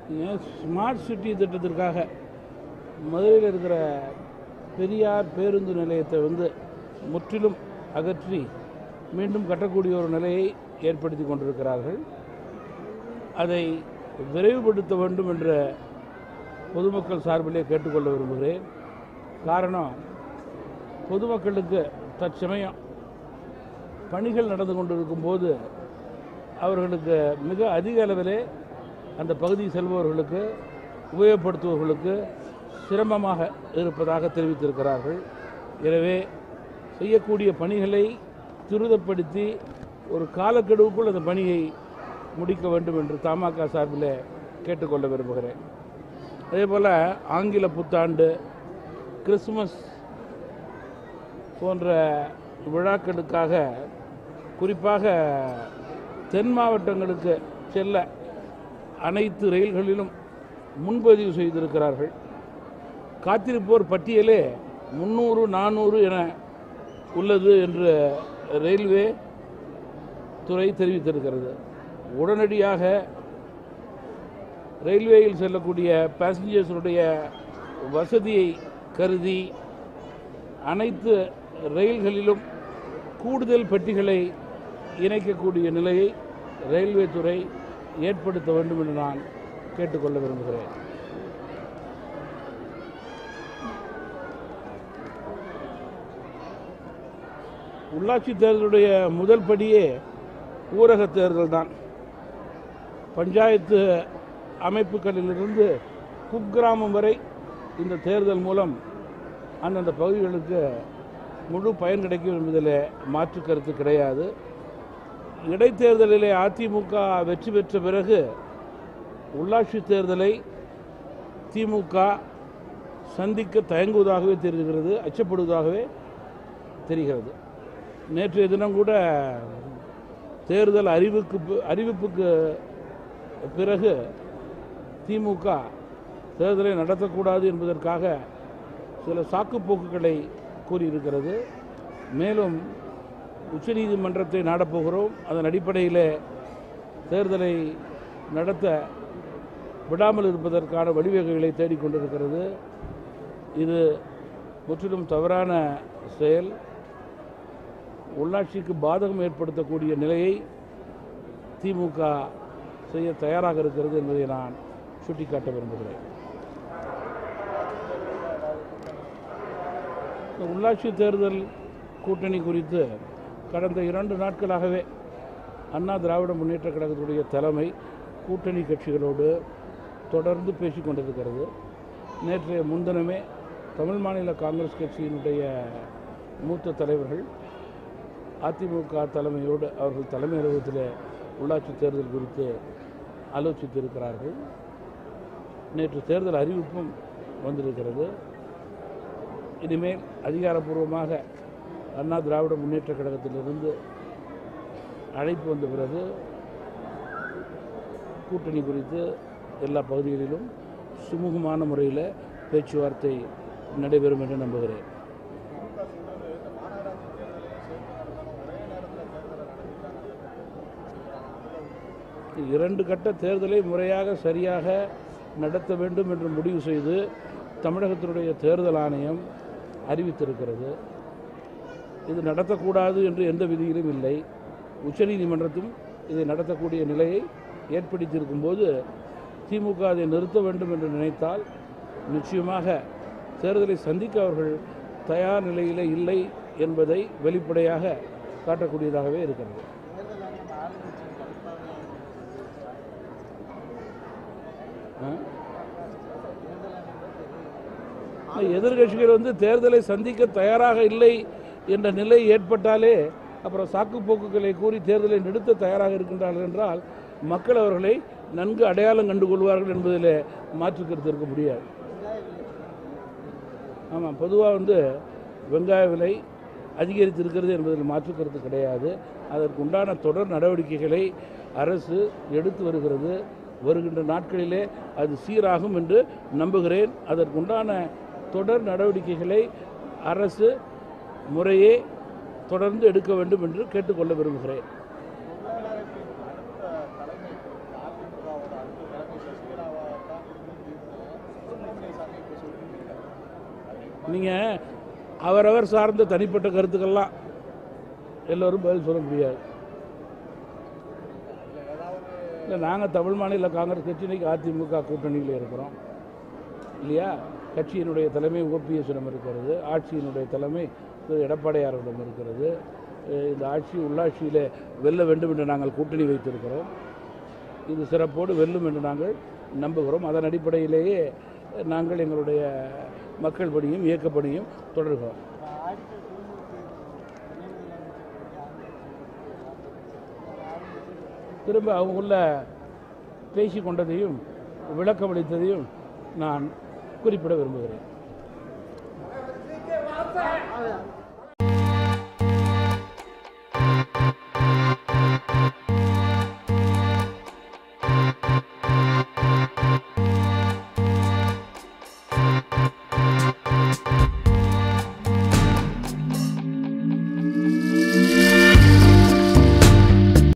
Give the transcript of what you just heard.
ஏன் smart city திட்டத்திற்காக மதுரையில் இருக்கிற பெரியார் பேருந்து நிலையத்தை வந்து முற்றிலும் அகற்றி மீண்டும் கட்டக்கூடிய ஒரு நிலையை ஏற்படுத்தி கொண்டிருக்கிறார்கள் அதை விரைவுபடுத்த வேண்டும் என்ற பொதுமக்கள் சார்பிலே கேட்டுக்கொள்ள விரும்புகிறேன் காரணம் பொதுமக்களுக்கு தற்சமயம் பணிகள் நடந்து கொண்டிருக்கும் போது அவர்களுக்கு மிக அதிக அளவிலே அந்த பகுதி செல்பவர்களுக்கு உபயோகப்படுத்துபவர்களுக்கு சிரமமாக இருப்பதாக தெரிவித்திருக்கிறார்கள் எனவே செய்யக்கூடிய பணிகளை துரிதப்படுத்தி ஒரு காலக்கெடுவுக்குள் அந்த பணியை முடிக்க வேண்டும் என்று தமாக சார்பில் கேட்டுக்கொள்ள விரும்புகிறேன் அதே போல் ஆங்கில புத்தாண்டு கிறிஸ்துமஸ் போன்ற விழாக்களுக்காக குறிப்பாக தென் மாவட்டங்களுக்கு செல்ல அனைத்து ரயில்களிலும் முன்பதிவு செய்திருக்கிறார்கள் காத்திருப்போர் பட்டியலே முந்நூறு நானூறு என உள்ளது என்று ரயில்வே துறை தெரிவித்திருக்கிறது உடனடியாக ரயில்வேயில் செல்லக்கூடிய பேசஞ்சர்ஸுடைய வசதியை கருதி அனைத்து ரயில்களிலும் கூடுதல் பெட்டிகளை இணைக்கக்கூடிய நிலையை ரயில்வே துறை ஏற்படுத்த வேண்டும் என்று நான் கேட்டுக்கொள்ள விரும்புகிறேன் உள்ளாட்சி தேர்தலுடைய முதல் படியே ஊரக தேர்தல் தான் பஞ்சாயத்து அமைப்புகளிலிருந்து குக்கிராமம் வரை இந்த தேர்தல் மூலம் அந்தந்த பகுதிகளுக்கு முழு பயன் கிடைக்கும் என்பதில் மாற்று கருத்து கிடையாது இடைத்தேர்தலிலே அதிமுக வெற்றி பெற்ற பிறகு உள்ளாட்சி தேர்தலை திமுக சந்திக்க தயங்குவதாகவே தெரிகிறது அச்சப்படுவதாகவே தெரிகிறது நேற்றைய தினம் கூட தேர்தல் அறிவுக்கு பி- அறிவிப்புக்கு பிறகு திமுக தேர்தலை நடத்தக்கூடாது என்பதற்காக சில சாக்குப்போக்குகளை கூறியிருக்கிறது மேலும் உச்சநீதிமன்றத்தை நாடப்போகிறோம் அதன் அடிப்படையில் தேர்தலை நடத்த விடாமல் இருப்பதற்கான வழிவகைகளை தேடிக்கொண்டிருக்கிறது இது முற்றிலும் தவறான செயல் உள்ளாட்சிக்கு பாதகம் ஏற்படுத்தக்கூடிய நிலையை திமுக செய்ய தயாராக இருக்கிறது என்பதை நான் சுட்டிக்காட்ட விரும்புகிறேன் இந்த உள்ளாட்சி தேர்தல் கூட்டணி குறித்து கடந்த இரண்டு நாட்களாகவே அண்ணா திராவிட முன்னேற்ற கழகத்துடைய தலைமை கூட்டணி கட்சிகளோடு தொடர்ந்து பேசிக் கொண்டிருக்கிறது நேற்றைய முன்தினமே தமிழ் மாநில காங்கிரஸ் கட்சியினுடைய மூத்த தலைவர்கள் அதிமுக தலைமையோடு அவர்கள் தலைமை அலுவலகத்தில் உள்ளாட்சி தேர்தல் குறித்து ஆலோசித்திருக்கிறார்கள் நேற்று தேர்தல் அறிவிப்பும் வந்திருக்கிறது இனிமேல் அதிகாரப்பூர்வமாக அண்ணா திராவிட முன்னேற்ற கழகத்திலிருந்து அழைப்பு வந்த பிறகு கூட்டணி குறித்து எல்லா பகுதிகளிலும் சுமூகமான முறையில் பேச்சுவார்த்தை நடைபெறும் என்று நம்புகிறேன் இரண்டு கட்ட தேர்தலை முறையாக சரியாக நடத்த வேண்டும் என்று முடிவு செய்து தமிழகத்தினுடைய தேர்தல் ஆணையம் அறிவித்திருக்கிறது இது நடத்தக்கூடாது என்று எந்த விதியிலும் இல்லை உச்சநீதிமன்றத்தும் இதை நடத்தக்கூடிய நிலையை ஏற்படுத்தியிருக்கும் போது திமுக அதை நிறுத்த வேண்டும் என்று நினைத்தால் நிச்சயமாக தேர்தலை சந்திக்க அவர்கள் தயார் நிலையில் இல்லை என்பதை வெளிப்படையாக காட்டக்கூடியதாகவே இருக்கிறது ஆ? எதிர்க்கட்சிகள் வந்து தேர்தலை சந்திக்க தயாராக இல்லை என்ற நிலை ஏற்பட்டாலே அப்புறம் சாக்கு போக்குகளை கூறி தேர்தலை நிறுத்த தயாராக இருக்கின்றார்கள் என்றால் மக்கள் அவர்களை நன்கு அடையாளம் கண்டு கொள்வார்கள் என்பதில் மாற்று கருத்து இருக்க முடியாது ஆமாம் பொதுவாக வந்து வெங்காய விலை அதிகரித்திருக்கிறது என்பதில் மாற்று கருத்து கிடையாது அதற்கு உண்டான தொடர் நடவடிக்கைகளை அரசு எடுத்து வருகிறது வருகின்ற நாட்களிலே அது சீராகும் என்று நம்புகிறேன் அதற்குண்டான தொடர் நடவடிக்கைகளை அரசு முறையே தொடர்ந்து எடுக்க வேண்டும் என்று கேட்டுக்கொள்ள விரும்புகிறேன் பொருளாதாரத்தின் அடுத்த தலைமை அதிமுகவோட அடுத்த தலைமை சசிகலாவா நீங்கள் அவரவர் சார்ந்த தனிப்பட்ட கருத்துக்கள்லாம் எல்லோரும் பதில் சொல்ல முடியாது இல்லை நாங்கள் தமிழ் மாநில காங்கிரஸ் கட்சி இன்னைக்கு அதிமுக கூட்டணியில் இருக்கிறோம் இல்லையா கட்சியினுடைய தலைமை ஓபிஎஸ்ஸிடம் இருக்கிறது ஆட்சியினுடைய தலைமை திரு எடப்பாடியாரிடம் இருக்கிறது அஹ் இந்த ஆட்சி உள்ளாட்சியில் வெல்ல வேண்டும் என்று நாங்கள் கூட்டணி வைத்திருக்கிறோம் இது சிறப்போடு வெல்லும் என்று நாங்கள் நம்புகிறோம் அதன் அடிப்படையிலேயே நாங்கள் எங்களுடைய மக்கள் பணியும் இயக்கப்பணியும் தொடர்கிறோம் திரும்ப அவங்களுள்ள பேசி கொண்டதையும் விளக்கமளித்ததையும் நான் குறிப்பிட விரும்புகிறேன்